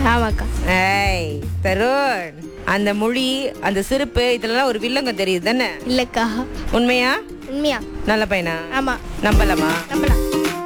ஆமாக்கா ஏய் தருண் அந்த மொழி அந்த சிரிப்பு இதெல்லாம் ஒரு வில்லங்க தெரியுது தானே இல்லக்கா உண்மையா உண்மையா நல்ல பையனா ஆமா நம்பலாமா நம்பலாம்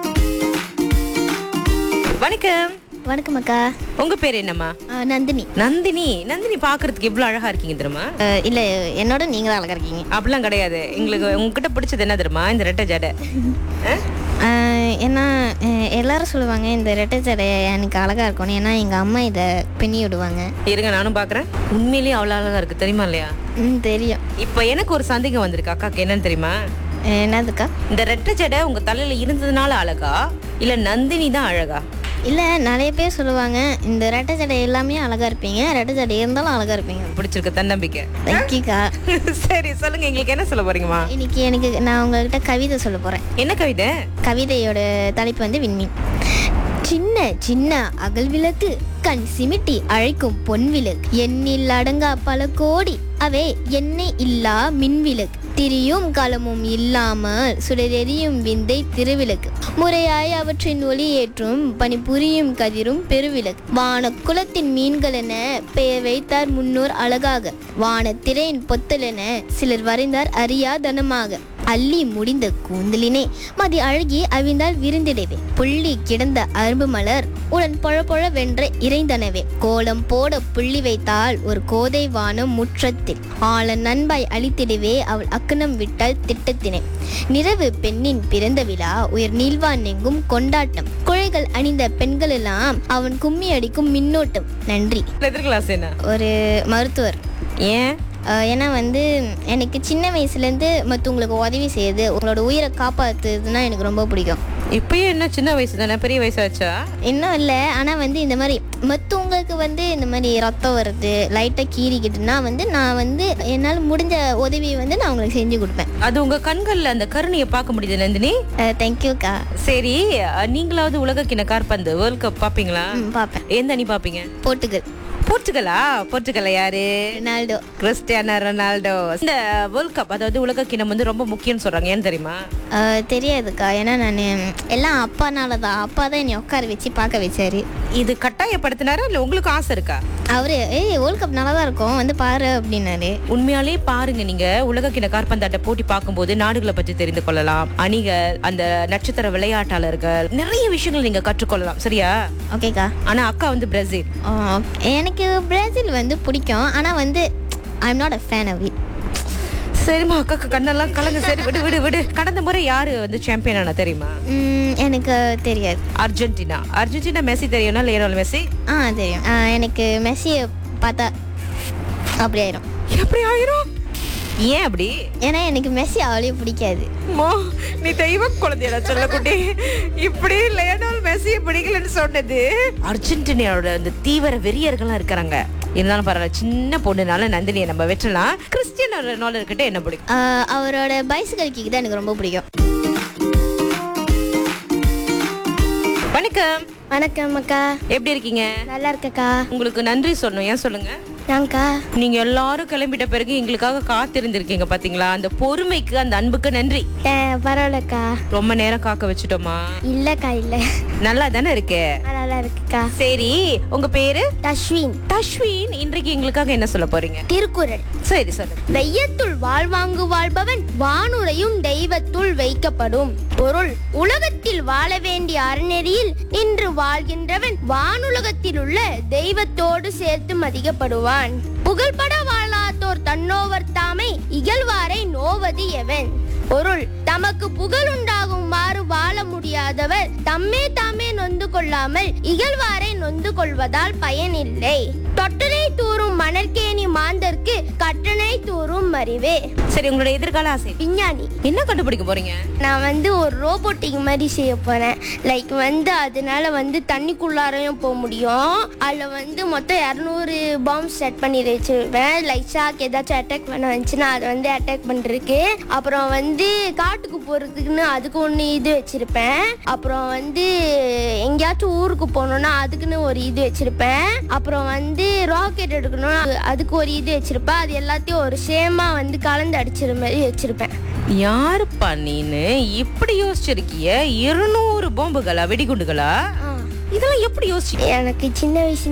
வணக்கம் வணக்கம் அக்கா உங்க பேர் என்னம்மா ஆ, நந்தினி நந்தினி நந்தினி பாக்குறதுக்கு எவ்வளவு அழகா இருக்கீங்க தெரியுமா ஆ, இல்ல என்னோட நீங்க தான் அழகா இருக்கீங்க அப்படிலாம் கிடையாது எங்களுக்கு உங்ககிட்ட பிடிச்சது என்ன தெரியுமா இந்த ரெட்டை ஜடை ஆ? ஆ, ஏன்னா ஆ, எல்லாரும் சொல்லுவாங்க இந்த ரெட்டை ஜடை எனக்கு அழகா இருக்கணும் ஏன்னா எங்க அம்மா இதை பின்னி விடுவாங்க இருங்க நானும் பாக்குறேன் உண்மையிலேயே அவ்வளவு அழகா இருக்கு தெரியுமா இல்லையா ம் தெரியும் இப்ப எனக்கு ஒரு சந்தேகம் வந்திருக்கு அக்காக்கு என்னன்னு தெரியுமா ஆ, என்னதுக்கா இந்த ரெட்டை ஜடை உங்க தலையில இருந்ததுனால அழகா இல்ல நந்தினி தான் அழகா இல்ல நிறைய பேர் சொல்லுவாங்க இந்த ரெட்டை ஜடை எல்லாமே அழகா இருப்பீங்க ரெட்டை ஜடை இருந்தாலும் அழகா இருப்பீங்க பிடிச்சிருக்கு தன்னம்பிக்கை தேங்க்யூக்கா சரி சொல்லுங்க எங்களுக்கு என்ன சொல்ல போறீங்கம்மா இன்னைக்கு எனக்கு நான் உங்ககிட்ட கவிதை சொல்ல போறேன் என்ன கவிதை கவிதையோட தலைப்பு வந்து விண்மீன் சின்ன சின்ன அகல் விளக்கு கண் சிமிட்டி அழைக்கும் பொன் விளக்கு எண்ணில் அடங்கா பல கோடி அவை எண்ணெய் இல்லா மின் விளக்கு திரியும் களமும் இல்லாமல் சுடரெறியும் விந்தை திருவிளக்கு முறையாய் அவற்றின் ஒளி ஏற்றும் பணிபுரியும் கதிரும் பெருவிளக்கு வான குலத்தின் மீன்கள் என பெயர் வைத்தார் முன்னோர் அழகாக வானத்திரையின் பொத்தல் என சிலர் வரைந்தார் அறியாதனமாக அள்ளி முடிந்த கூந்தலினே மதி அழகி அவிழ்ந்தால் விருந்திடவே புள்ளி கிடந்த அரும்பு மலர் உடன் பொழ பொழ வென்ற இறைந்தனவே கோலம் போட புள்ளி வைத்தால் ஒரு கோதை வானம் முற்றத்தில் ஆள நண்பாய் அழித்திடவே அவள் அக்கனம் விட்டாள் திட்டத்தினை நிறவு பெண்ணின் பிறந்த விழா உயர் நீள்வான் எங்கும் கொண்டாட்டம் குழைகள் அணிந்த பெண்கள் எல்லாம் அவன் கும்மி அடிக்கும் மின்னோட்டம் நன்றி எதிர் கிளாஸ் என்ன ஒரு மருத்துவர் ஏன் அஹ் ஏன்னா வந்து எனக்கு சின்ன வயசுலேருந்து மற்றவங்களுக்கு உதவி செய்யுது உங்களோட உயிரை காப்பாற்றுறதுனா எனக்கு ரொம்ப பிடிக்கும் இப்பயும் என்ன சின்ன வயசு தானே பெரிய வயசாச்சா இன்னும் இல்லை ஆனால் வந்து இந்த மாதிரி மற்றவங்களுக்கு வந்து இந்த மாதிரி ரத்தம் வருது லைட்டாக கீறிக்கிட்டுனா வந்து நான் வந்து என்னால் முடிஞ்ச உதவியை வந்து நான் உங்களுக்கு செஞ்சு கொடுப்பேன் அது உங்க கண்கள்ல அந்த கருணையை பார்க்க முடியுது நந்தினி தேங்க்யூக்கா சரி அஹ், நீங்களாவது உலக கிண கார்பந்து வேர்ல்ட் கப் பாப்பீங்களா ம் பார்ப்பேன் எந்த அணி பாப்பீங்க போர்ட்டுகல் போர்ச்சுகலா போர்ச்சுகல்ல யாரு ரொனால்டோ கிறிஸ்டியானோ ரொனால்டோ இந்த வேர்ல்ட் கப் அதாவது உலக கிணம் வந்து ரொம்ப முக்கியம்னு சொல்றாங்க ஏன்னு தெரியுமா அஹ் தெரியாதுக்கா ஏன்னா நான் எல்லாம் அப்பானால தான் அப்பா தான் என்னை உட்கார வச்சு பார்க்க வச்சாரு இது கட்டாயப்படுத்தினாரா இல்ல உங்களுக்கு ஆசை இருக்கா அவரு ஏய் வேர்ல்ட் கப் நல்லா தான் இருக்கும் வந்து பாரு அப்படின்னாரு உண்மையாலே பாருங்க நீங்க உலக கிண கார்பந்தாட்ட போட்டி பார்க்கும்போது நாடுகளை பற்றி தெரிந்து கொள்ளலாம் அணிகள் அந்த நட்சத்திர விளையாட்டாளர்கள் நிறைய விஷயங்கள் நீங்க கற்றுக்கொள்ளலாம் சரியா ஓகேக்கா ஆனா அக்கா வந்து பிரேசில் ஆ, எனக்கு பிரேசில் வந்து பிடிக்கும் ஆனால் வந்து I'm not a fan of it சரிம்மா அக்காக்கு கண்ணெல்லாம் கலங்க சரி விடு விடு விடு கடந்த முறை யாரு வந்து சாம்பியன் ஆனா தெரியுமா எனக்கு தெரியாது அர்ஜென்டினா அர்ஜென்டினா மெஸ்ஸி தெரியும்னா லியோனல் மெஸ்ஸி ஆ தெரியும் ஆ, எனக்கு மெஸ்ஸியை பார்த்தா அப்படி ஆயிரும் எப்படி ஆயிரும் ஏன் அப்படி ஏன்னா எனக்கு மெஸ்ஸி அவ்வளோ பிடிக்காது அம்மா, நீ தெய்வ குழந்தையடா சொல்லக்குட்டி இப்படி லியோனல் மெஸ்ஸியை பிடிக்கலன்னு சொன்னது அர்ஜென்டினாவோட அந்த தீவிர வெறியர்கள்லாம் இருக்கிறாங்க இருந்தாலும் பரவாயில்ல சின்ன பொண்ணுனால நந்தினியை நம்ம வெற்றலாம் கிறிஸ்டியன் ரொனால்டோ கிட்ட என்ன பிடிக்கும் ஆ, அவரோட பைசிக்கல் கிக் தான் எனக்கு ரொம்ப பிடிக்கும் வணக்கம் வணக்கம் அக்கா எப்படி இருக்கீங்க நல்லா இருக்கக்கா உங்களுக்கு நன்றி சொல்லணும் ஏன் சொல்லுங்க நாங்க்கா நீங்க எல்லாரும் கிளம்பிட்ட பிறகு எங்களுக்காக காத்திருந்திருக்கீங்க பாத்தீங்களா அந்த பொறுமைக்கு அந்த அன்புக்கு நன்றி பரவாயில்லக்கா ரொம்ப நேரம் காக்க வச்சுட்டோமா இல்லைக்கா இல்லை நல்லா தானே இருக்கு நல்லா இருக்குக்கா சரி உங்க பேரு தஸ்வின் தஷ்வின் இன்றைக்கு எங்களுக்காக என்ன சொல்ல போறீங்க திருக்குறள் சரி சொல்லு வையத்துள் வாழ்வாங்கு வாழ்பவன் வானுரையும் தெய்வத்துள் வைக்கப்படும் பொருள் உலகத்தில் வாழ வேண்டிய அறநெறியில் நின்று வாழ்கின்றவன் வானுலகத்தில் உள்ள தெய்வத்தோடு சேர்த்து மதிக்கப்படுவான் புகழ்பட வாழாதோர் தன்னோவர் தாமை இகழ்வாரை நோவது எவன் பொருள் தமக்கு புகழ் உண்டாகுமாறு வாழ முடியாதவர் தம்மே தாமே நொந்து கொள்ளாமல் இகழ்வாரை நொந்து கொள்வதால் பயனில்லை தொட்டனை தூறும் மணற்கேணி மாந்தர்க்கு கட்டணை தூறும் அறிவே சரி உங்களோட எதிர்கால ஆசை விஞ்ஞானி என்ன கண்டுபிடிக்க போறீங்க நான் வந்து ஒரு ரோபோட்டிக் மாதிரி செய்ய போறேன் லைக் வந்து அதனால வந்து தண்ணிக்குள்ளாரையும் போக முடியும் அதில் வந்து மொத்தம் இரநூறு பாம்ப் செட் பண்ணி வச்சிருப்பேன் லைக் ஷாக் ஏதாச்சும் அட்டாக் பண்ண வந்துச்சுன்னா அதை வந்து அட்டாக் பண்ணுறதுக்கு அப்புறம் வந்து காட்டுக்கு போகிறதுக்குன்னு அதுக்கு ஒன்று இது வச்சிருப்பேன் அப்புறம் வந்து எங்கேயாச்சும் ஊருக்கு போகணுன்னா அதுக்குன்னு ஒரு இது வச்சிருப்பேன் அப்புறம் வந்து ராக்கெட் எடுக்கணும் அதுக்கு ஒரு இது வச்சிருப்பேன் அது எல்லாத்தையும் ஒரு சேமா வந்து கலந்து அடிச்சிரு மாதிரி வச்சிருப்பேன் யாருப்பா நீனு இப்படி யோசிச்சிருக்கிய இருநூறு பாம்புகளா வெடிகுண்டுகளா இதெல்லாம் எப்படி யோசிச்சு எனக்கு சின்ன வயசு